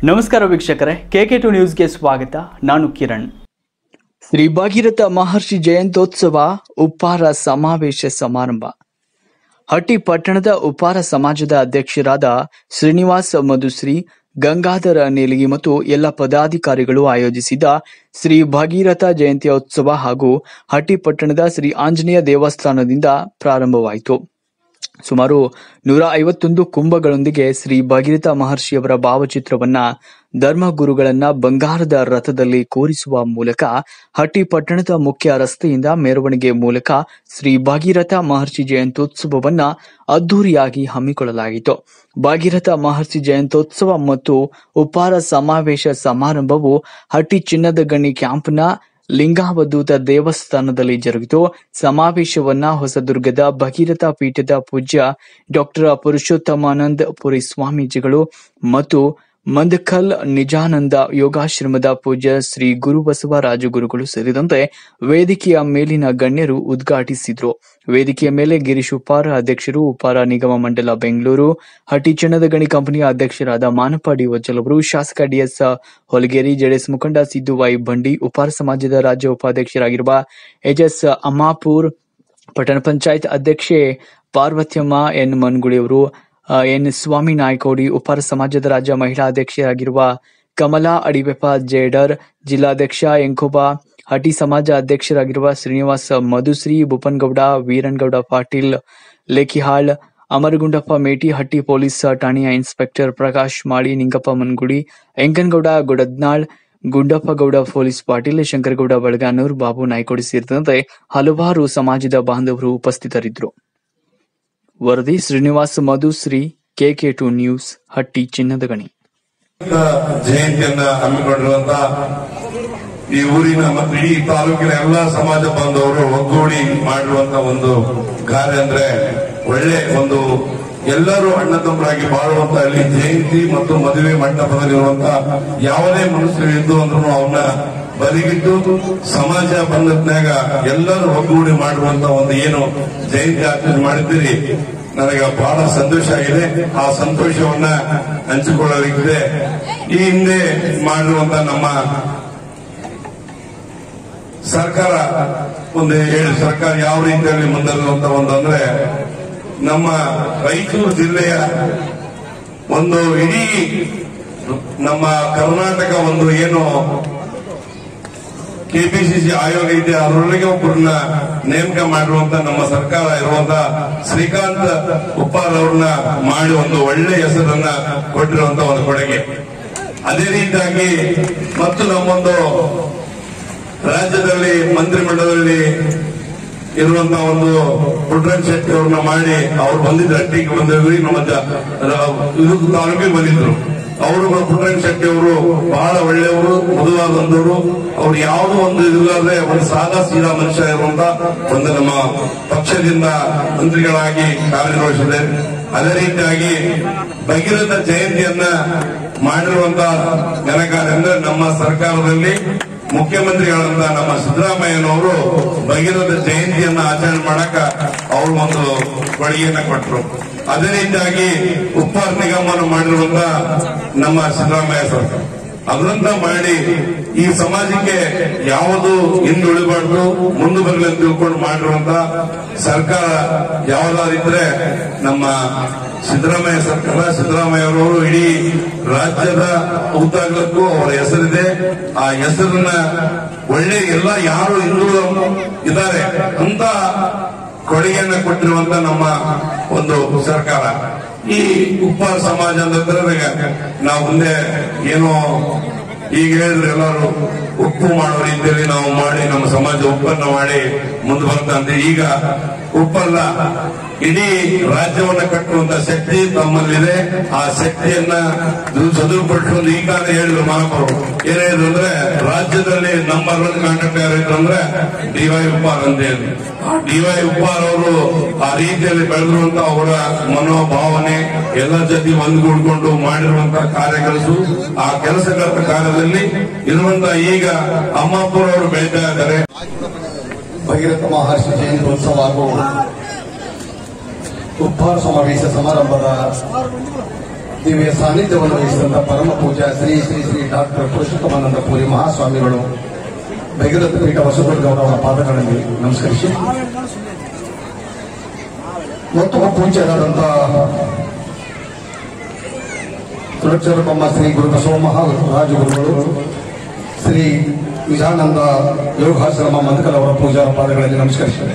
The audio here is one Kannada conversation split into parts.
ನಮಸ್ಕಾರ ವೀಕ್ಷಕರೇ ಕೆಕೆ ಟು ನ್ಯೂಸ್ಗೆ ಸ್ವಾಗತ ನಾನು ಕಿರಣ್ ಶ್ರೀ ಭಾಗೀರಥ ಮಹರ್ಷಿ ಜಯಂತ್ಯೋತ್ಸವ ಉಪ್ಪಾರ ಸಮಾವೇಶ ಸಮಾರಂಭ ಹಟ್ಟಿ ಪಟ್ಟಣದ ಉಪ್ಪಾರ ಸಮಾಜದ ಅಧ್ಯಕ್ಷರಾದ ಶ್ರೀನಿವಾಸ್ ಮಧುಶ್ರೀ ಗಂಗಾಧರ ನೇಲಿಗಿ ಮತ್ತು ಎಲ್ಲ ಪದಾಧಿಕಾರಿಗಳು ಆಯೋಜಿಸಿದ ಶ್ರೀ ಭಾಗೀರಥ ಜಯಂತ್ಯೋತ್ಸವ ಹಾಗೂ ಹಟ್ಟಿ ಪಟ್ಟಣದ ಶ್ರೀ ಆಂಜನೇಯ ದೇವಸ್ಥಾನದಿಂದ ಪ್ರಾರಂಭವಾಯಿತು ಸುಮಾರು ನೂರ ಐವತ್ತೊಂದು ಕುಂಭಗಳೊಂದಿಗೆ ಶ್ರೀ ಭಗೀರಥ ಮಹರ್ಷಿಯವರ ಭಾವಚಿತ್ರವನ್ನ ಧರ್ಮಗುರುಗಳನ್ನ ಬಂಗಾರದ ರಥದಲ್ಲಿ ಕೂರಿಸುವ ಮೂಲಕ ಹಟ್ಟಿ ಪಟ್ಟಣದ ಮುಖ್ಯ ರಸ್ತೆಯಿಂದ ಮೆರವಣಿಗೆ ಮೂಲಕ ಶ್ರೀ ಭಾಗೀರಥ ಮಹರ್ಷಿ ಜಯಂತ್ಯೋತ್ಸವವನ್ನ ಅದ್ದೂರಿಯಾಗಿ ಹಮ್ಮಿಕೊಳ್ಳಲಾಗಿತ್ತು ಭಾಗೀರಥ ಮಹರ್ಷಿ ಜಯಂತ್ಯೋತ್ಸವ ಮತ್ತು ಉಪಾರ ಸಮಾವೇಶ ಸಮಾರಂಭವು ಹಟ್ಟಿ ಚಿನ್ನದ ಗಣಿ ಕ್ಯಾಂಪ್ನ ಲಿಂಗಾವಧೂತ ದೇವಸ್ಥಾನದಲ್ಲಿ ಜರುಗಿತು ಸಮಾವೇಶವನ್ನ ಹೊಸದುರ್ಗದ ಭಗೀರಥ ಪೀಠದ ಪೂಜ್ಯ ಡಾಕ್ಟರ್ ಪುರುಷೋತ್ತಮಾನಂದ ಪುರಿ ಸ್ವಾಮೀಜಿಗಳು ಮತ್ತು ಮಂದಕಲ್ ನಿಜಾನಂದ ಯೋಗಾಶ್ರಮದ ಪೂಜ್ಯ ಶ್ರೀ ಗುರುಬಸವ ರಾಜಗುರುಗಳು ಸೇರಿದಂತೆ ವೇದಿಕೆಯ ಮೇಲಿನ ಗಣ್ಯರು ಉದ್ಘಾಟಿಸಿದ್ರು ವೇದಿಕೆಯ ಮೇಲೆ ಗಿರೀಶ್ ಉಪ್ಪಾರ ಅಧ್ಯಕ್ಷರು ಉಪ್ಪಾರ ನಿಗಮ ಮಂಡಲ ಬೆಂಗಳೂರು ಹಟ್ಟಿ ಚಿನ್ನದ ಗಣಿ ಕಂಪನಿಯ ಅಧ್ಯಕ್ಷರಾದ ಮಾನಪ್ಪ ಡಿ ವಜ್ಜಲ್ ಅವರು ಶಾಸಕ ಡಿಎಸ್ ಹೊಲಗೇರಿ ಜೆಡಿಎಸ್ ಮುಖಂಡ ಸಿದ್ದು ವೈ ಬಂಡಿ ಉಪ್ಪಾರ ಸಮಾಜದ ರಾಜ್ಯ ಉಪಾಧ್ಯಕ್ಷರಾಗಿರುವ ಎಚ್ ಎಸ್ ಅಮ್ಮಾಪುರ್ ಪಟ್ಟಣ ಪಂಚಾಯತ್ ಅಧ್ಯಕ್ಷೆ ಪಾರ್ವತ್ಯಮ್ಮ ಎನ್ ಮನ್ಗುಳಿ ಅವರು ಆ, ಎನ್ ಸ್ವಾಮಿ ನಾಯ್ಕೋಡಿ ಉಪ್ಪಾರ ಸಮಾಜದ ರಾಜ್ಯ ಮಹಿಳಾ ಅಧ್ಯಕ್ಷರಾಗಿರುವ ಕಮಲಾ ಅಡಿಬೆಪ್ಪ ಜೇಡರ್ ಜಿಲ್ಲಾಧ್ಯಕ್ಷ ಎಂಕೋಬಾ ಹಟಿ ಸಮಾಜ ಅಧ್ಯಕ್ಷರಾಗಿರುವ ಶ್ರೀನಿವಾಸ ಮಧುಶ್ರೀ ಭೂಪನ್ಗೌಡ ವೀರನ್ಗೌಡ ಪಾಟೀಲ್ ಲೇಖಿಹಾಳ್ ಅಮರಗುಂಡಪ್ಪ ಮೇಟಿ ಹಟ್ಟಿ ಪೊಲೀಸ್ ಠಾಣೆಯ ಇನ್ಸ್ಪೆಕ್ಟರ್ ಪ್ರಕಾಶ್ ಮಾಳಿ ನಿಂಗಪ್ಪ ಮನ್ಗುಡಿ ಎಂಕನಗೌಡ ಗೊಡದ್ನಾಳ್ ಗುಂಡಪ್ಪಗೌಡ ಪೊಲೀಸ್ ಪಾಟೀಲ್ ಶಂಕರಗೌಡ ಬಳಗಾನೂರ್ ಬಾಬು ನಾಯ್ಕೋಡಿ ಸೇರಿದಂತೆ ಹಲವಾರು ಸಮಾಜದ ಬಾಂಧವರು ಉಪಸ್ಥಿತರಿದ್ದರು ವರದಿ Srinivasa Madhushri KK two news Hatti ಚಿನ್ನದ ಗಣಿ ಜಯಂತಿಯನ್ನ ಹಮ್ಮಿಕೊಂಡಿರುವಂತ ಈ ಊರಿನ ಮತ್ತು ಇಡೀ ತಾಲೂಕಿನ ಎಲ್ಲಾ ಸಮಾಜ ಬಾಂಧವರು ಒಗ್ಗೂಡಿ ಮಾಡಿರುವಂತ ಒಂದು ಕಾರ್ಯ ಅಂದ್ರೆ ಒಳ್ಳೆ ಒಂದು ಎಲ್ಲರೂ ಅಣ್ಣ ತಮ್ಮರಾಗಿ ಬಾಳುವಂತ ಅಲ್ಲಿ ಜಯಂತಿ ಮತ್ತು ಮದುವೆ ಮಂಟಪದಲ್ಲಿರುವಂತ ಯಾವುದೇ ಮನುಷ್ಯರು ಇದ್ದು ಅಂದ್ರೂ ಅವನ್ನ ಬದಿಗಿಟ್ಟು ಸಮಾಜ ಬಂಧತ್ನಾಗ ಎಲ್ಲರೂ ಒಗ್ಗೂಡಿ ಮಾಡುವಂತ ಒಂದು ಏನು ಜಯಂತಿ ಆಚರಣೆ ಮಾಡಿದ್ದೀರಿ ನನಗೆ ಬಹಳ ಸಂತೋಷ ಆಗಿದೆ ಆ ಸಂತೋಷವನ್ನ ಹಂಚಿಕೊಳ್ಳಲಿಕ್ಕಿದೆ ಈ ಹಿಂದೆ ಮಾಡಿರುವಂತ ನಮ್ಮ ಸರ್ಕಾರ ಒಂದು ಹೇಳಿ ಸರ್ಕಾರ ಯಾವ ರೀತಿಯಲ್ಲಿ ಮುಂದರಿರುವಂತ ಒಂದು ಅಂದ್ರೆ ನಮ್ಮ ರಾಯಚೂರು ಜಿಲ್ಲೆಯ ಒಂದು ಇಡೀ ನಮ್ಮ ಕರ್ನಾಟಕ ಒಂದು ಏನು ಕೆಪಿಸಿಸಿ ಆಯೋಗ ಇದೆ ಅದರೊಳಗೆ ಒಬ್ಬರನ್ನ ನೇಮಕ ಮಾಡಿರುವಂತ ನಮ್ಮ ಸರ್ಕಾರ ಇರುವಂತ ಶ್ರೀಕಾಂತ್ ಉಪ್ಪಾರ್ ಅವ್ರನ್ನ ಮಾಡಿ ಒಂದು ಒಳ್ಳೆ ಹೆಸರನ್ನ ಕೊಟ್ಟಿರುವಂತ ಒಂದು ಕೊಡುಗೆ ಅದೇ ರೀತಿಯಾಗಿ ಮತ್ತು ನಮ್ಮೊಂದು ರಾಜ್ಯದಲ್ಲಿ ಮಂತ್ರಿಮಂಡಲದಲ್ಲಿ ಇರುವಂತ ಒಂದು ಪುಟ್ರಂಗ್ ಶೆಟ್ಟಿ ಅವ್ರನ್ನ ಮಾಡಿ ಅವ್ರು ಬಂದಿದ್ರು ಹಟ್ಟಿಗೆ ಬಂದಿದ್ರಿ ನಮ್ಮ ಜ- ರ- ಇದು ತಾಲೂಕಿಗೆ ಬಂದಿದ್ರು ಅವರು ಪುಟ್ರಂಗ್ ಶೆಟ್ಟಿ ಅವರು ಬಹಳ ಒಳ್ಳೆಯವರು ಮೃದುವಾದಂತವರು ಅವ್ರು ಯಾವುದೋ ಒಂದು ಇದಿಲ್ಲದೆ ಒಂದು ಸಾದಾ ಸೀದಾ ಮನುಷ್ಯ ಇರುವಂತ ಒಂದು ನಮ್ಮ ಪಕ್ಷದಿಂದ ಮಂತ್ರಿಗಳಾಗಿ ಕಾರ್ಯನಿರ್ವಹಿಸಿದೆ ಅದೇ ರೀತಿಯಾಗಿ ಭಗೀರಥ ಜಯಂತಿಯನ್ನ ಮಾಡಿರುವಂತ ಘನಕಾರ್ಯ ಅಂದ್ರೆ ನಮ್ಮ ಸರ್ಕಾರದಲ್ಲಿ ಮುಖ್ಯಮಂತ್ರಿಗಳಂತ ನಮ್ಮ ಸಿದ್ದರಾಮಯ್ಯನವರು ಭಗೀರಥ ಜಯಂತಿಯನ್ನ ಆಚರಣೆ ಮಾಡಕ ಅವರು ಒಂದು ಕೊಡುಗೆಯನ್ನ ಕೊಟ್ಟರು ಅದೇ ರೀತಿಯಾಗಿ ಉಪ್ಪಾರ ನಿಗಮವನ್ನು ಮಾಡಿರುವಂತ ನಮ್ಮ ಸಿದ್ದರಾಮಯ್ಯ ಸರ್ಕಾರ ಅದನ್ನ ಮಾಡಿ ಈ ಸಮಾಜಕ್ಕೆ ಯಾವುದು ಹಿಂದುಳಿಬಾರ್ದು ಮುಂದೆ ಬರಲಿ ಅಂತ ತಿಳ್ಕೊಂಡು ಮಾಡಿರುವಂತ ಸರ್ಕಾರ ಯಾವ್ದಾದಿದ್ರೆ ನಮ್ಮ ಸಿದ್ದರಾಮಯ್ಯ ಸರ್ಕಾರ ಸಿದ್ದರಾಮಯ್ಯ ಅವರು ಇಡೀ ರಾಜ್ಯದ ಉದ್ದಾಗಲಕ್ಕೂ ಅವರ ಹೆಸರಿದೆ ಆ ಹೆಸರನ್ನ ಒಳ್ಳೆ ಎಲ್ಲ ಯಾರು ಹಿಂದುಳಿದ ಇದ್ದಾರೆ ಅಂತ ಕೊಡುಗೆಯನ್ನ ಕೊಟ್ಟಿರುವಂತ ನಮ್ಮ ಒಂದು ಸರ್ಕಾರ ಈ ಉಪ್ಪಾರ ಸಮಾಜ ಅಂತಂದ್ರೆ ನಾವು ಮುಂದೆ ಏನೋ ಈಗ ಹೇಳಿದ್ರೆ ಎಲ್ಲರೂ ಉಪ್ಪು ಮಾಡೋ ರೀತಿಯಲ್ಲಿ ನಾವು ಮಾಡಿ ನಮ್ಮ ಸಮಾಜ ಉಪ್ಪನ್ನ ಮಾಡಿ ಮುಂದೆ ಬರ್ತಾ ಅಂತ ಈಗ ಉಪ್ಪಲ್ಲ ಇಡೀ ರಾಜ್ಯವನ್ನ ಕಟ್ಟುವಂತ ಶಕ್ತಿ ತಮ್ಮಲ್ಲಿದೆ ಆ ಶಕ್ತಿಯನ್ನ ಸದುಪಡಿಸಿಕೊಂಡು ಈಗಾಗ ಹೇಳಿದ್ರು ಮಹಾಪೌರು ಏನ್ ಹೇಳಿದ್ರು ಅಂದ್ರೆ ರಾಜ್ಯದಲ್ಲಿ ನಂಬರ್ ಒನ್ ಕಾಂಟ್ರಾಕ್ಟ್ ಯಾರು ಇದ್ರು ಅಂದ್ರೆ ಡಿವೈ ಉಪ್ಪಾರ್ ಅಂತ ಹೇಳಿ ಆ ಡಿವೈ ಉಪ್ಪಾರ್ ಅವರು ಆ ರೀತಿಯಲ್ಲಿ ಬೆಳೆದಿರುವಂತ ಅವರ ಮನೋಭಾವನೆ ಎಲ್ಲ ಜೊತೆ ಒಂದುಗೂಡ್ಕೊಂಡು ಮಾಡಿರುವಂತ ಕಾರ್ಯ ಕೆಲಸ ಆ ಕೆಲಸಗಳ ಕಾರ್ಯದಲ್ಲಿ ಇರುವಂತ ಈಗ ಅಮ್ಮಾಪುರ ಅವರು ಬೆಳೀತಾ ಇದ್ದಾರೆ ಭಗೀರಥ ಮಹರ್ಷಿ ಜಯಂತ್ಯೋತ್ಸವ ಹಾಗೂ ಉಪ್ಪಾರ ಸಮಾವೇಶ ಸಮಾರಂಭದ ದಿವ್ಯ ಸಾನ್ನಿಧ್ಯವನ್ನು ವಹಿಸಿದಂತ ಪರಮ ಪೂಜಾ ಶ್ರೀ ಶ್ರೀ ಶ್ರೀ ಡಾಕ್ಟರ್ ಪುರುಷೋತ್ತಮಾನಂದ ಪುರಿ ಮಹಾಸ್ವಾಮಿಗಳು ಭಗೀರಥ ಪೀಠ ಹೊಸದುರ್ಗೌಡ ಅವರ ಪಾದಗಳಲ್ಲಿ ನಮಸ್ಕರಿಸಿ ಮತ್ತು ಪೂಜ್ಯರಾದಂಥ ಸುರಕ್ಷರಬೊಮ್ಮ ಶ್ರೀ ಗುರು ಬಸವ ಮಹಾರಾಜಗುರುಗಳು ಶ್ರೀ ವಿಜಯಾನಂದ ಯೋಗಾಶ್ರಮ ಮಂದಕಲ್ ಅವರ ಪೂಜಾ ಪಾದಗಳಲ್ಲಿ ನಮಸ್ಕರಿಸಿದೆ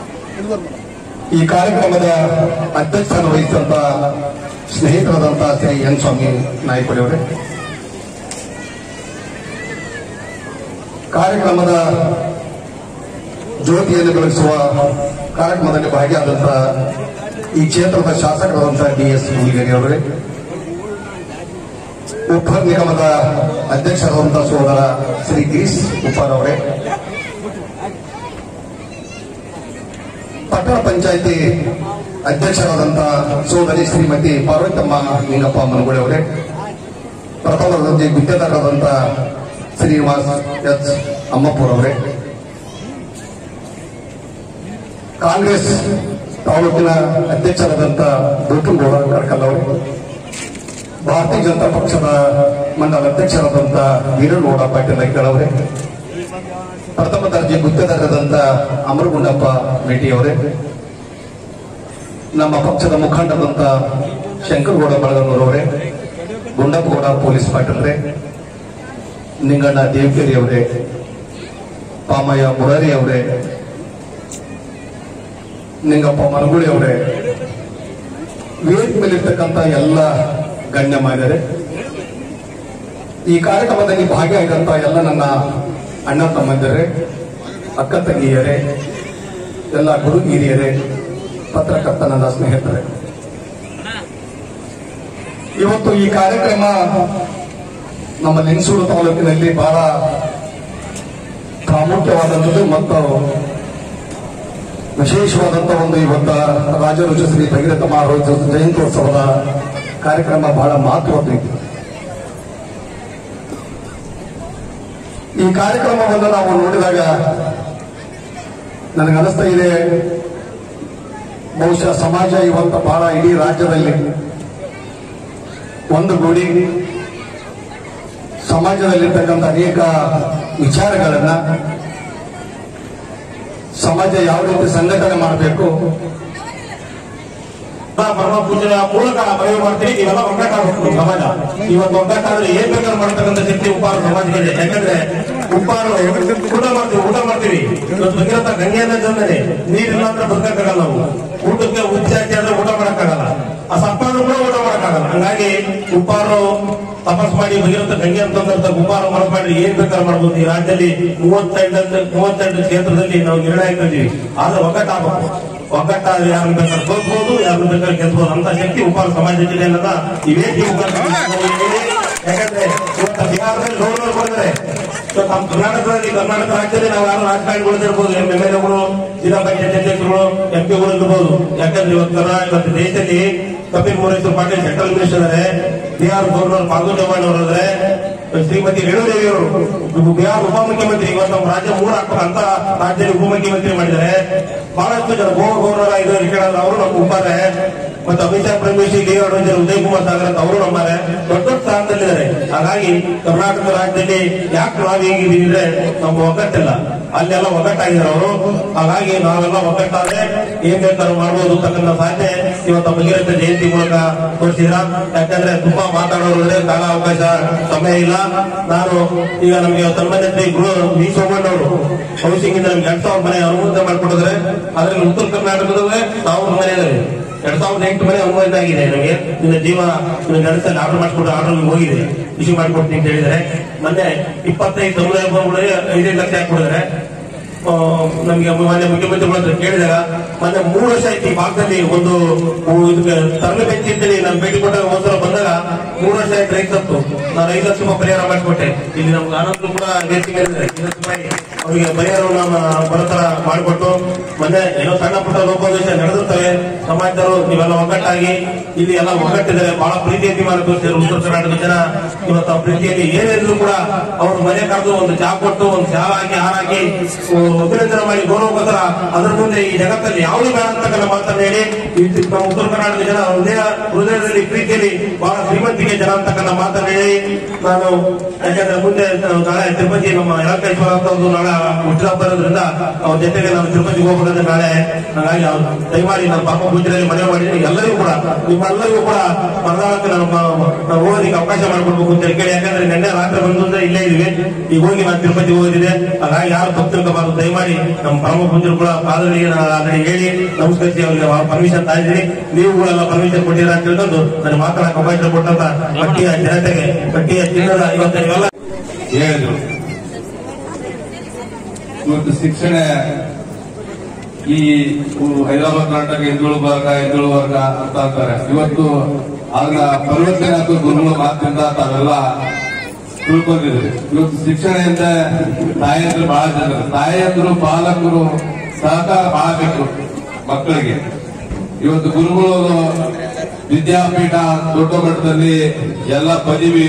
ಈ ಕಾರ್ಯಕ್ರಮದ ಅಧ್ಯಕ್ಷನ ವಹಿಸಿದಂತ ಸ್ನೇಹಿತರಾದಂತ ಶ್ರೀ ಎನ್ ಸ್ವಾಮಿ ನಾಯ್ಕಡಿ ಅವರೇ ಕಾರ್ಯಕ್ರಮದ ಜ್ಯೋತಿಯನ್ನು ಬೆಳಗಿಸುವ ಕಾರ್ಯಕ್ರಮದಲ್ಲಿ ಭಾಗಿಯಾದಂತ ಈ ಕ್ಷೇತ್ರದ ಶಾಸಕರಾದಂತಹ ಡಿ ಎಸ್ ಹುಲಿಗೇರಿ ಅವರೇ ಉಪ್ಪರ್ ನಿಗಮದ ಅಧ್ಯಕ್ಷರಾದಂತಹ ಸೋದರ ಶ್ರೀ ಗಿರೀಶ್ ಉಪ್ಪಾರ್ ಅವರೇ ಪಟ್ಟಣ ಪಂಚಾಯಿತಿ ಅಧ್ಯಕ್ಷರಾದಂಥ ಸೋದರಿ ಶ್ರೀಮತಿ ಪಾರ್ವತಮ್ಮ ನಿಂಗಪ್ಪ ಮನಗುಳಿ ಅವರೇ ಪ್ರಥಮ ದರ್ಜೆ ಗುತ್ತೇದಾರರಾದಂಥ ಶ್ರೀನಿವಾಸ್ ಎಚ್ ಅಮ್ಮಪುರ್ ಅವರೇ ಕಾಂಗ್ರೆಸ್ ತಾಲೂಕಿನ ಅಧ್ಯಕ್ಷರಾದಂಥ ಬೂಟುಗೌಡ ಕಡ್ಕಲ್ ಅವರೇ ಭಾರತೀಯ ಜನತಾ ಪಕ್ಷದ ಮಂಡಲ ಅಧ್ಯಕ್ಷರಾದಂಥ ವೀರಗೌಡ ಪಾಟೀಲ್ ಐಕಳ್ ಅವರೇ ಪ್ರಥಮ ದರ್ಜೆ ಗುತ್ತೇದಾರರಾದಂಥ ಅಮರಗುಂಡಪ್ಪ ಮೇಟಿ ಅವರೇ ನಮ್ಮ ಪಕ್ಷದ ಮುಖಂಡರಾದಂಥ ಶಂಕರಗೌಡ ಬಳಗನೂರ್ ಅವರೇ ಗುಂಡಪ್ಪಗೌಡ ಪೊಲೀಸ್ ಪಾಟೀಲ್ರೇ ನಿಂಗಣ್ಣ ದೇವಗಿರಿ ಅವರೇ ಪಾಮಯ್ಯ ಮುರಾರಿ ಅವರೇ ನಿಂಗಪ್ಪ ಮನಗುಳಿ ಅವರೇ ವೇದಿಕೆ ಮೇಲಿರ್ತಕ್ಕಂಥ ಎಲ್ಲ ಗಣ್ಯಮಾನ್ಯರೇ ಈ ಕಾರ್ಯಕ್ರಮದಲ್ಲಿ ಭಾಗಿಯಾಗಿದ್ದಂತ ಎಲ್ಲ ನನ್ನ ಅಣ್ಣ ತಮ್ಮಂದಿರೇ ಅಕ್ಕ ತಂಗಿಯರೇ ಎಲ್ಲ ಗುರು ಹಿರಿಯರೇ ಪತ್ರಕರ್ತ ನನ್ನ ಸ್ನೇಹಿತರೆ ಇವತ್ತು ಈ ಕಾರ್ಯಕ್ರಮ ನಮ್ಮ ಲಿಂಗಸೂರು ತಾಲೂಕಿನಲ್ಲಿ ಬಹಳ ಪ್ರಾಮುಖ್ಯವಾದಂಥದ್ದು ಮತ್ತು ವಿಶೇಷವಾದಂಥ ಒಂದು ಇವತ್ತ ರಾಜರುಚ ಶ್ರೀ ಭಗೀರಥ ಮಹಾರಾಜ ಜಯಂತ್ಯೋತ್ಸವದ ಕಾರ್ಯಕ್ರಮ ಬಹಳ ಮಹತ್ವದ್ದು ಈ ಕಾರ್ಯಕ್ರಮವನ್ನು ನಾವು ನೋಡಿದಾಗ ನನಗನಿಸ್ತಾ ಇದೆ ಬಹುಶಃ ಸಮಾಜ ಇವತ್ತು ಬಹಳ ಇಡೀ ರಾಜ್ಯದಲ್ಲಿ ಒಂದು ಗೂಡಿ ಸಮಾಜದಲ್ಲಿರ್ತಕ್ಕಂಥ ಅನೇಕ ವಿಚಾರಗಳನ್ನ ಸಮಾಜ ಯಾವ ರೀತಿ ಸಂಘಟನೆ ಮಾಡಬೇಕು ಪರಮ ಪೂಜೆಯ ಮೂಲಕ ಮನವಿ ಮಾಡ್ತೀವಿ ನೀವೆಲ್ಲ ಒಗ್ಗಟ್ಟಾಗಬೇಕು ಸಮಾಜ ಇವತ್ತು ಒಗ್ಗಟ್ಟಾದ್ರೆ ಏನ್ ಬೇಕಾದ್ರೂ ಮಾಡ್ತಕ್ಕಂಥ ಶಕ್ತಿ ಉಪ್ಪಾರ ಸಮಾಜಕ್ಕೆ ಇದೆ ಯಾಕಂದ್ರೆ ಉಪ್ಪಾರು ಊಟ ಮಾಡ್ತೀವಿ ಊಟ ಮಾಡ್ತೀವಿ ಇವತ್ತು ಭಗೀರಥ ಗಂಗೆಯನ್ನ ಜನ್ಮನೆ ನೀರಿಲ್ಲ ಅಂದ್ರೆ ಬದುಕಕ್ಕಾಗಲ್ಲ ನಾವು ಊಟಕ್ಕೆ ಉಚ್ಚಾಚಿ ಆದ್ರೆ ಊಟ ಮಾಡಕ್ಕಾಗಲ್ಲ ಆ ಸಪ್ಪಾದ್ರು ಕೂಡ ಊಟ ಮಾಡಕ್ಕಾಗಲ್ಲ ಹಂಗಾಗಿ ಉಪ್ಪಾರು ತಪಸ್ ಮಾಡಿ ಭಗೀರಥ ಗಂಗೆ ಅಂತಂದ್ರೆ ಉಪ್ಪಾರ ಮನಸ್ಸು ಮಾಡಿ ಏನ್ ಬೇಕಾದ್ರೂ ಮಾಡ್ಬೋದು ಈ ರಾಜ್ಯದಲ್ಲಿ ಮೂವತ್ತೆಂಟು ಮೂವತ್ತೆಂಟು ಕ್ಷೇತ್ರದಲ್ಲಿ ನಾವು ನಿರ್ಣಯಿದ್ದೀವಿ ಆದ್ರೆ ಒಗ್ಗಟ್ಟಾಗಬೇಕು ಒಗ್ಗಟ್ಟಾದ್ರೆ ಯಾರನ್ನ ಬೇಕಾದ್ರೆ ಸೋಲ್ಬಹುದು ಯಾರನ್ನ ಬೇಕಾದ್ರೆ ಗೆಲ್ಬಹುದು ಅಂತ ಶಕ್ತಿ ಉಪ್ಪಾರ ಸಮಾಜದಲ್ಲಿ ಅನ್ನೋದ ಈ ವೇದಿಕೆ ಮುಖಾಂತರ ನಾವು ಹೇಳಿ, ಯಾಕಂದ್ರೆ ಇವತ್ತು ಬಿಹಾರದಲ್ಲಿ ಗೌರವ ಕೊಡಿದ್ರೆ ಇವತ್ತು ನಮ್ಮ ಕರ್ನಾಟಕದಲ್ಲಿ ಕರ್ನಾಟಕ ರಾಜ್ಯದಲ್ಲಿ ನಾವು ಯಾರು ರಾಜಕಾರಣಿಗಳಿರ್ಬೋದು ಎಂ ಎಲ್ ಎಗಳು ಜಿಲ್ಲಾ ಪಂಚಾಯತ್ ಅಧ್ಯಕ್ಷರು ಎಂ ಪಿಗಳು ಇರ್ಬೋದು ಯಾಕಂದ್ರೆ ಇವತ್ತು ಕರ್ನಾ- ಇವತ್ತು ದೇಶದಲ್ಲಿ ಕಪಿಲ್ ಮುರೇಶ್ವರ್ ಪಾಟೀಲ್ ಸೆಂಟ್ರಲ್ ಮಿನಿಸ್ಟರ್ ಇದ್ದಾರೆ ಬಿಹಾರ್ ಗವರ್ನರ್ ಫಾಲ್ಗು ಚೌಹಾಣ್ ಅವರು ಇದ್ದಾರೆ ಶ್ರೀಮತಿ ರೇಣುದೇವಿ ಅವರು ಬಿಹಾರ್ ಉಪಮುಖ್ಯಮಂತ್ರಿ ಇವತ್ತು ನಮ್ಮ ರಾಜ್ಯ ಮೂರು ಹಾಕ್ಬೇಕು ಅಂತ ರಾಜ್ಯದಲ್ಲಿ ಉಪಮುಖ್ಯಮಂತ್ರಿ ಮಾಡಿದ್ದಾರೆ ಬಹಳಷ್ಟು ಜನ ಗೋ ಗೌರವ ಇದು ರಿಷಡ್ ಅವರು ನಮ್ಮ ಉಪ್ಪಾರೆ ಮತ್ತು ಅಮಿತ್ ಶಾ ಪ್ರಮೇಶಿ ಡಿ ಅಡ್ವೈಸರ್ ಉದಯ್ ಕುಮಾರ್ ಸಾಗರ್ ಅಂತ ಅವರು ನಮ್ಮಾರೆ ದೊಡ್ಡ ದೊಡ್ಡ ಸ್ಥಾನದಲ್ಲಿದ್ದಾರೆ ಹಾಗಾಗಿ ಕರ್ನಾಟಕ ರಾಜ್ಯದಲ್ಲಿ ಯಾಕೆ ನಾವು ಹೇಗಿದ್ದೀವಿ ಅಂದ್ರೆ ನಮ್ಮ ಒಗ್ಗಟ್ಟಿಲ್ಲ ಅಲ್ಲೆಲ್ಲ ಒಗ್ಗಟ್ಟಾಗಿದ್ದಾರೆ ಅವರು ಹಾಗಾಗಿ ನಾವೆಲ್ಲ ಒಗ್ಗಟ್ಟಾದ್ರೆ ಏನ್ ಬೇಕಾದ್ರೂ ಮಾಡ್ಬೋದು ಅಂತಕ್ಕಂಥ ಸಾಧ್ಯ ಇವತ್ತು ಭಗೀರಥ ಜಯಂತಿ ಮೂಲಕ ತೋರಿಸಿದ್ರ ಯಾಕಂದ್ರೆ ತುಂಬಾ ಮಾತಾಡೋರು ಇದ್ರೆ ಕಾಲ ಅವಕಾಶ ಸಮಯ ಇಲ್ಲ ನಾನು ಈಗ ನಮಗೆ ಸನ್ಮಾನ್ಯ ಗೃಹ ವಿ ಸೋಮಣ್ಣ ಅವರು ಹೌಸಿಂಗ್ ಇಂದ ನಮ್ಗೆ ಎರಡ್ ಸಾವಿರ ಮನೆ ಅನುಮೋದನೆ ಮಾಡಿಕೊಟ್ಟಿದ್ರೆ ಅದ್ರಲ್ಲಿ ಉತ್ತರ ಕರ್ನಾಟಕದಲ್ಲೇ ಸಾವಿರ ಮನೆ ಇದಾವೆ ಎರಡ್ ಸಾವಿರದ ಎಂಟು ಮನೆ ಅನುಮೋದನೆ ಆಗಿದೆ ನಮಗೆ ನಿನ್ನ ಜೀವ ನಿನ್ನ ಗಣಸಲ್ಲಿ ಆರ್ಡರ್ ಮಾಡಿಸ್ಬಿಟ್ಟು ಆರ್ಡರ್ ಹೋಗಿದೆ ಇಶ್ಯೂ ಮಾಡ್ಕೊಡ್ತೀನಿ ಅಂತ ಹೇಳಿದ್ದಾರೆ ಮೊನ್ನೆ ಇಪ್ಪತ್ತೈದು ಸಮುದಾಯ ಭವನಗಳಿಗೆ ಐದೈದು ಲಕ್ಷ ಹಾಕ್ಬಿಡಿದ್ದಾರೆ ಆ, ನಮಗೆ ಮಾನ್ಯ ಮುಖ್ಯಮಂತ್ರಿಗಳ ಹತ್ರ ಕೇಳಿದಾಗ ಮೊನ್ನೆ ಮೂರು ವರ್ಷ ಆಯ್ತು ಈ ಭಾಗದಲ್ಲಿ ಒಂದು ಉ- ಇದಕ್ಕೆ ತರಲೆ ಬೆಂಚ್ ಇದ್ದೀನಿ ನಾನು ಭೇಟಿ ಕೊಟ್ಟಾಗ ಒಂದ್ಸಲ ಬಂದಾಗ ಮೂರು ವರ್ಷ ಆಯ್ತು ರೈತ ತಪ್ಪು ನಾನು ಐದು ಲಕ್ಷ ರೂಪಾಯಿ ಪರಿಹಾರ ಮಾಡಿಕೊಟ್ಟೆ ಇಲ್ಲಿ ನಮ್ಗೆ ಆನಂದ್ ಕೂಡ ವೇದಿಕೆ ಮೇಲೆ ಇದ್ದಾರೆ. ಐದು ಲಕ್ಷ ರೂಪಾಯಿ ಅವರಿಗೆ ಪರಿಹಾರವನ್ನು ಬರತರ ಮಾಡಿಕೊಟ್ಟು ಮೊನ್ನೆ ಏನೋ ಸಣ್ಣ ಪುಟ್ಟ ಲೋಪದೋಷ ನಡೆದಿರ್ತವೆ ಸಮಾಜದವರು ನೀವೆಲ್ಲ ಒಗ್ಗಟ್ಟಾಗಿ ಇಲ್ಲಿ ಎಲ್ಲ ಒಗ್ಗಟ್ಟಿದ್ದಾರೆ ಬಹಳ ಪ್ರೀತಿ ಅಭಿಮಾನ ತೋರಿಸಿದ್ರು ಉತ್ತರ ಕರ್ನಾಟಕ ಜನ ಇವತ್ತು ಆ ಪ್ರೀತಿಯಲ್ಲಿ ಏನಿದ್ರು ಕೂಡ ಅವ್ರ ಮನೆ ಕರೆದು ಒಂದು ಚಾ ಕೊಟ್ಟು ಒಂದು ಶಾಲ ಹಾಕಿ ಹಾರ ಹಾಕಿ ಅಭಿನಂದನೆ ಮಾಡಿ ಗೌರವಕ್ಕೋಸ್ಕರ ಅದ್ರ ಮುಂದೆ ಈ ಜಗತ್ತಲ್ಲಿ ಯಾವುದು ಬೇಡ ಅಂತಕ್ಕಂಥ ಮಾತನ್ನು ಹೇಳಿ ಈ ನಮ್ಮ ಉತ್ತರ ಕರ್ನಾಟಕದ ಜನ ಹೃದಯ ಹೃದಯದಲ್ಲಿ ಪ್ರೀತಿಯಲ್ಲಿ ಬಹಳ ಶ್ರೀಮಂತಿಗೆ ಜನ ಅಂತಕ್ಕಂಥ ಮಾತನ್ನು ಹೇಳಿ ನಾನು ಯಾಕಂದ್ರೆ ಮುಂದೆ ನಾಳೆ ತಿರುಪತಿ ನಮ್ಮ ಯಲಕೇಶ್ವರ ಅಂತ ಒಂದು ನಾಳೆ ಹುಟ್ಟಿದಬ್ಬ ಇರೋದ್ರಿಂದ ಅವ್ರ ಜೊತೆಗೆ ನಾನು ತಿರುಪತಿಗೆ ಹೋಗ್ಬೇಕಂದ್ರೆ ನಾಳೆ ಹಾಗಾಗಿ ಅವ್ರು ದಯಮಾಡಿ ನಾನು ಪಾಪ ಪೂಜೆಯಲ್ಲಿ ಮನೆ ಮಾಡಿದ್ದೀನಿ ಎಲ್ಲರಿಗೂ ಕೂಡ ನಿಮ್ಮೆಲ್ಲರಿಗೂ ಕೂಡ ಮರದಾಳಕ್ಕೆ ನಾನು ಮ- ನಾವು ಹೋಗೋದಕ್ಕೆ ಅವಕಾಶ ಮಾಡ್ಕೊಡ್ಬೇಕು ಅಂತ ಹೇಳಿ ಯಾಕಂದ್ರೆ ನಿನ್ನೆ ರಾತ್ರಿ ಬಂದು ಅಂದ್ರೆ ಇಲ್ಲೇ ಇದೀವಿ ಈಗ ಹೋಗಿ ನಾನು ತಿರುಪತಿ ಹೋಗೋದಿದೆ ಹಾಗಾಗಿ ಯಾರು ಭಕ್ತರು ದಯಮಾಡಿ ನಮ್ಮ ಪರಮ ಪೂಜರು ಕೂಡ ಪಾದಗಳಿಗೆ ನಾನು ಅದನ್ನ ಹೇಳಿ ನಮಸ್ಕರಿಸಿ ಅವರಿಗೆ ಪರ್ಮಿಷನ್ ತಾಯಿದ್ದೀನಿ ನೀವು ಕೂಡ ಎಲ್ಲ ಪರ್ಮಿಷನ್ ಕೊಟ್ಟಿರ ಅಂತ ತಿಳ್ಕೊಂಡು ನನಗೆ ಮಾತಾಡಕ್ಕೆ ಅವಕಾಶ ಕೊಟ್ಟಂತ ಕಟ್ಟಿಯ ಜನತೆಗೆ ಕಟ್ಟಿಯ ಚಿನ್ನದ ಇವತ್ತು ನೀವೆಲ್ಲ ಹೇಳಿದ್ರು ಇವತ್ತು ಶಿಕ್ಷಣ ಈ ಹೈದರಾಬಾದ್ ಕರ್ನಾಟಕ ಹಿಂದುಳು ವರ್ಗ ಹಿಂದುಳು ವರ್ಗ ಅಂತ ಅಂತಾರೆ ಇವತ್ತು ಆಗ ಪರಿವರ್ತನೆ ಹಾಗೂ ಗುರುಗಳ ಮಾತಿನಿಂದ ತಾವೆಲ್ಲ ತಿಳ್ಕೊಂಡಿದ್ರಿ ಇವತ್ತು ಶಿಕ್ಷಣದಿಂದ ತಾಯಂದ್ರು ಬಹಳ ಜನ ತಾಯಂದ್ರು ಪಾಲಕರು ಸಹಕಾರ ಬಹಳ ಬೇಕು ಮಕ್ಕಳಿಗೆ ಇವತ್ತು ಗುರುಗಳು ವಿದ್ಯಾಪೀಠ ದೊಡ್ಡ ಮಟ್ಟದಲ್ಲಿ ಎಲ್ಲ ಪದವಿ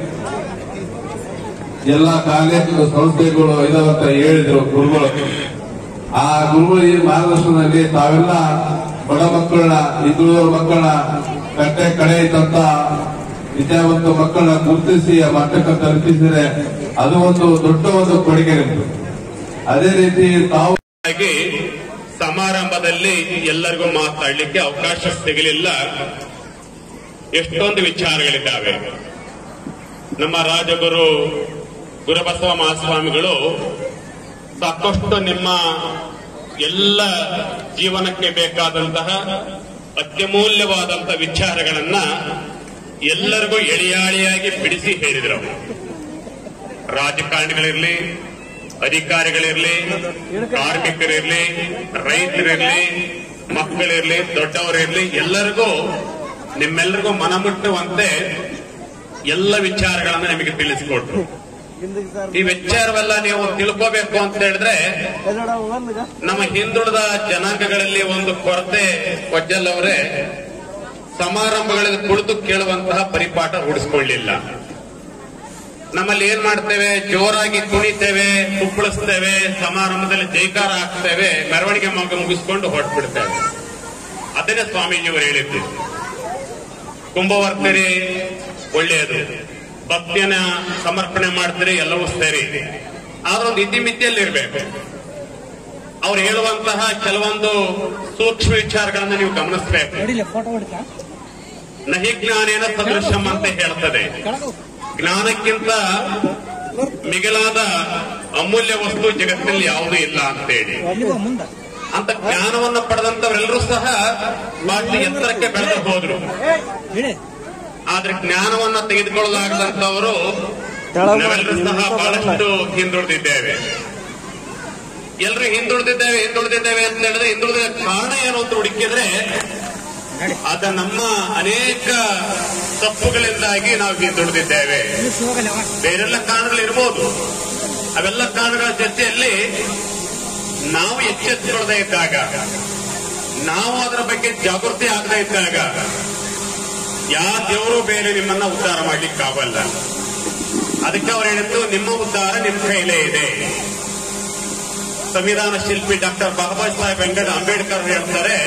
ಎಲ್ಲ ಕಾಲೇಜು ಸಂಸ್ಥೆಗಳು ಇದಾವಂತ ಹೇಳಿದ್ರು ಗುರುಗಳು ಆ ಗುರುಗಳು ಈ ಮಾರ್ಗದರ್ಶನದಲ್ಲಿ ತಾವೆಲ್ಲ ಬಡ ಮಕ್ಕಳನ್ನ ಹಿಂದುಳಿದ ಮಕ್ಕಳನ್ನ ಕಟ್ಟೆ ಕಡೆ ಇದ್ದಂತ ವಿದ್ಯಾವಂತ ಮಕ್ಕಳನ್ನ ಗುರುತಿಸಿ ಆ ಮಟ್ಟಕ್ಕೆ ತಲುಪಿಸಿದ್ರೆ ಅದು ಒಂದು ದೊಡ್ಡ ಒಂದು ಕೊಡುಗೆ ನಿಮ್ದು ಅದೇ ರೀತಿ ತಾವು ಹಾಗಾಗಿ ಸಮಾರಂಭದಲ್ಲಿ ಎಲ್ಲರಿಗೂ ಮಾತಾಡ್ಲಿಕ್ಕೆ ಅವಕಾಶ ಸಿಗಲಿಲ್ಲ ಎಷ್ಟೊಂದು ವಿಚಾರಗಳಿದ್ದಾವೆ ನಮ್ಮ ರಾಜಗುರು ಗುರುಬಸವ ಮಹಾಸ್ವಾಮಿಗಳು ಸಾಕಷ್ಟು ನಿಮ್ಮ ಎಲ್ಲ ಜೀವನಕ್ಕೆ ಬೇಕಾದಂತಹ ಅತ್ಯಮೂಲ್ಯವಾದಂತಹ ವಿಚಾರಗಳನ್ನ ಎಲ್ಲರಿಗೂ ಎಳಿಯಾಳಿಯಾಗಿ ಬಿಡಿಸಿ ಹೇಳಿದರು ರಾಜಕಾರಣಿಗಳಿರ್ಲಿ ಅಧಿಕಾರಿಗಳಿರ್ಲಿ ಕಾರ್ಮಿಕರಿರ್ಲಿ ರೈತರಿರ್ಲಿ ಮಕ್ಕಳಿರ್ಲಿ ದೊಡ್ಡವರಿರ್ಲಿ ಎಲ್ಲರಿಗೂ ನಿಮ್ಮೆಲ್ಲರಿಗೂ ಮನಮುಟ್ಟುವಂತೆ ಎಲ್ಲ ವಿಚಾರಗಳನ್ನ ನಿಮಗೆ ತಿಳಿಸಿಕೊಟ್ರು ಈ ವಿಚಾರವೆಲ್ಲ ನೀವು ತಿಳ್ಕೋಬೇಕು ಅಂತ ಹೇಳಿದ್ರೆ ನಮ್ಮ ಹಿಂದುಳಿದ ಜನಾಂಗಗಳಲ್ಲಿ ಒಂದು ಕೊರತೆ ಕೊಜ್ಜಲ್ ಅವರೇ ಸಮಾರಂಭಗಳಲ್ಲಿ ಕುಳಿತು ಕೇಳುವಂತಹ ಪರಿಪಾಠ ರೂಢಿಸಿಕೊಳ್ಳಿಲ್ಲ ನಮ್ಮಲ್ಲಿ ಏನ್ ಮಾಡ್ತೇವೆ ಜೋರಾಗಿ ಕುಣಿತೇವೆ ಕುಪ್ಪಳಿಸ್ತೇವೆ ಸಮಾರಂಭದಲ್ಲಿ ಜೈಕಾರ ಹಾಕ್ತೇವೆ ಮೆರವಣಿಗೆ ಮಗ ಮುಗಿಸ್ಕೊಂಡು ಹೊರಟ್ಬಿಡ್ತೇವೆ ಅದನ್ನೇ ಸ್ವಾಮೀಜಿಯವರು ಹೇಳಿದ್ದು ಕುಂಭವರ್ತಿರಿ ಒಳ್ಳೆಯದು ಭಕ್ತಿಯನ್ನ ಸಮರ್ಪಣೆ ಮಾಡ್ತೀರಿ ಎಲ್ಲವೂ ಸರಿ ಆದ್ರೆ ಒಂದು ಇತಿಮಿತಿಯಲ್ಲಿರ್ಬೇಕು ಅವ್ರು ಹೇಳುವಂತಹ ಕೆಲವೊಂದು ಸೂಕ್ಷ್ಮ ವಿಚಾರಗಳನ್ನ ನೀವು ಗಮನಿಸಬೇಕು ನಹಿ ಜ್ಞಾನೇನ ಸದೃಶಂ ಅಂತ ಹೇಳ್ತದೆ ಜ್ಞಾನಕ್ಕಿಂತ ಮಿಗಿಲಾದ ಅಮೂಲ್ಯ ವಸ್ತು ಜಗತ್ತಿನಲ್ಲಿ ಯಾವುದೂ ಇಲ್ಲ ಅಂತೇಳಿ ಅಂತ ಜ್ಞಾನವನ್ನು ಪಡೆದಂತವರೆಲ್ಲರೂ ಸಹ ಬಹಳ ಎತ್ತರಕ್ಕೆ ಬೆಳೆದು ಹೋದ್ರು ಆದ್ರೆ ಜ್ಞಾನವನ್ನ ತೆಗೆದುಕೊಳ್ಳಲಾಗದಂತವರು ನಾವೆಲ್ಲರೂ ಸಹ ಬಹಳಷ್ಟು ಹಿಂದುಳಿದಿದ್ದೇವೆ ಎಲ್ಲರೂ ಹಿಂದುಳಿದಿದ್ದೇವೆ ಹಿಂದುಳಿದಿದ್ದೇವೆ ಅಂತ ಹೇಳಿದ್ರೆ ಹಿಂದುಳಿದ ಕಾರಣ ಏನು ಅಂತ ಹುಡುಕಿದ್ರೆ ಅದ ನಮ್ಮ ಅನೇಕ ತಪ್ಪುಗಳಿಂದಾಗಿ ನಾವು ಹಿಂದುಳಿದಿದ್ದೇವೆ ಬೇರೆಲ್ಲ ಕಾರಣಗಳಿರ್ಬೋದು ಅವೆಲ್ಲ ಕಾರಣಗಳ ಜೊತೆಯಲ್ಲಿ ನಾವು ಎಚ್ಚೆತ್ತುಕೊಳ್ಳದೆ ಇದ್ದಾಗ ನಾವು ಅದರ ಬಗ್ಗೆ ಜಾಗೃತಿ ಆಗದೆ ಇದ್ದಾಗ ಯಾವ ದೇವರು ಬೇರೆ ನಿಮ್ಮನ್ನ ಉದ್ಧಾರ ಮಾಡ್ಲಿಕ್ಕಾಗಲ್ಲ ಅದಕ್ಕೆ ಅವ್ರು ಹೇಳಿದ್ದು ನಿಮ್ಮ ಉದ್ಧಾರ ನಿಮ್ಮ ಕೈಲೇ ಇದೆ ಸಂವಿಧಾನ ಶಿಲ್ಪಿ ಡಾಕ್ಟರ್ ಬಾಬಾ ಸಾಹೇಬ್ ವೆಂಕಟ ಅಂಬೇಡ್ಕರ್ ಹೇಳ್ತಾರೆ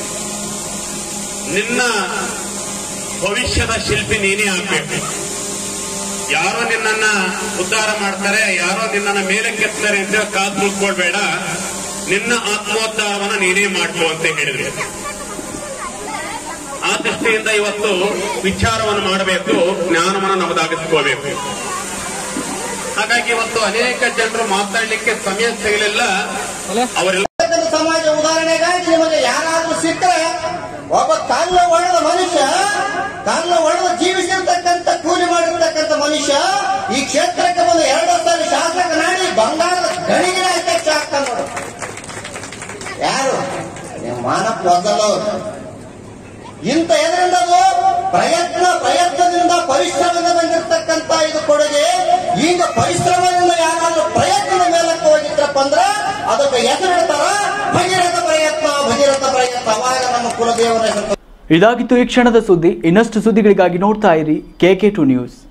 ನಿನ್ನ ಭವಿಷ್ಯದ ಶಿಲ್ಪಿ ನೀನೇ ಆಗ್ಬೇಕು ಯಾರೋ ನಿನ್ನನ್ನ ಉದ್ಧಾರ ಮಾಡ್ತಾರೆ ಯಾರೋ ನಿನ್ನನ್ನ ಮೇಲೆ ಕೆತ್ತಾರೆ ಅಂತ ಕಾದು ತಿಳ್ಕೊಳ್ಬೇಡ ನಿನ್ನ ಆತ್ಮೋದ್ಧಾರವನ್ನ ನೀನೇ ಮಾಡ್ಕೋ ಅಂತ ಹೇಳಿದ್ರು ಆ ದೃಷ್ಟಿಯಿಂದ ಇವತ್ತು ವಿಚಾರವನ್ನು ಮಾಡಬೇಕು ಜ್ಞಾನವನ್ನು ನಮ್ಮದಾಗಿಸ್ಕೋಬೇಕು ಹಾಗಾಗಿ ಇವತ್ತು ಅನೇಕ ಜನರು ಮಾತಾಡ್ಲಿಕ್ಕೆ ಸಮಯ ಸಿಗಲಿಲ್ಲ ಅವರೆಲ್ಲ ಇರ್ತಕ್ಕಂಥ ಸಮಾಜ ಉದಾಹರಣೆಗಾಗಿ ನಿಮಗೆ ಯಾರಾದ್ರೂ ಸಿಕ್ಕರೆ ಒಬ್ಬ ಕಲ್ಲು ಒಡೆದ ಮನುಷ್ಯ ಕಲ್ಲು ಒಡೆದು ಜೀವಿಸಿರ್ತಕ್ಕಂಥ ಕೂಲಿ ಮಾಡಿರ್ತಕ್ಕಂಥ ಮನುಷ್ಯ ಈ ಕ್ಷೇತ್ರಕ್ಕೆ ಬಂದು ಎರಡು ಸಾರಿ ಶಾಸಕನಾಡಿ ಬಂಗಾರದ ಗಣಿಗಿನ ಅಧ್ಯಕ್ಷ ಆಗ್ತಾನೆ ನೋಡು ಯಾರು ನಿಮ್ಮ ಮಾನಪ್ಪ ಒದ್ದಲ್ಲವರು ಇಂಥ ಎದರಿಂದ ಅದು ಪ್ರಯತ್ನ ಪ್ರಯತ್ನದಿಂದ ಪರಿಶ್ರಮದಿಂದ ಬಂದಿರತಕ್ಕಂತ ಇದು ಕೊಡುಗೆ ಈಗ ಪರಿಶ್ರಮದಿಂದ ಯಾರಾದ್ರೂ ಪ್ರಯತ್ನದ ಮೇಲಕ್ಕೆ ಹೋಗಿದ್ರಪ್ಪ ಅಂದ್ರೆ ಅದಕ್ಕೆ ಹೆಸರಿಡ್ತಾರ ಭಗೀರಥ ಪ್ರಯತ್ನ ಭಗೀರಥ ಪ್ರಯತ್ನ ಅವಾಗ ನಮ್ಮ ಕುಲದೇವರ ಹೆಸರು ಇದಾಗಿತ್ತು ಈ ಕ್ಷಣದ ಸುದ್ದಿ ಇನ್ನಷ್ಟು ಸುದ್ದಿಗಳಿಗಾಗಿ ನೋಡ್ತಾ ಇರಿ ಕೆ ಕೆ ಟು ನ್ಯೂಸ್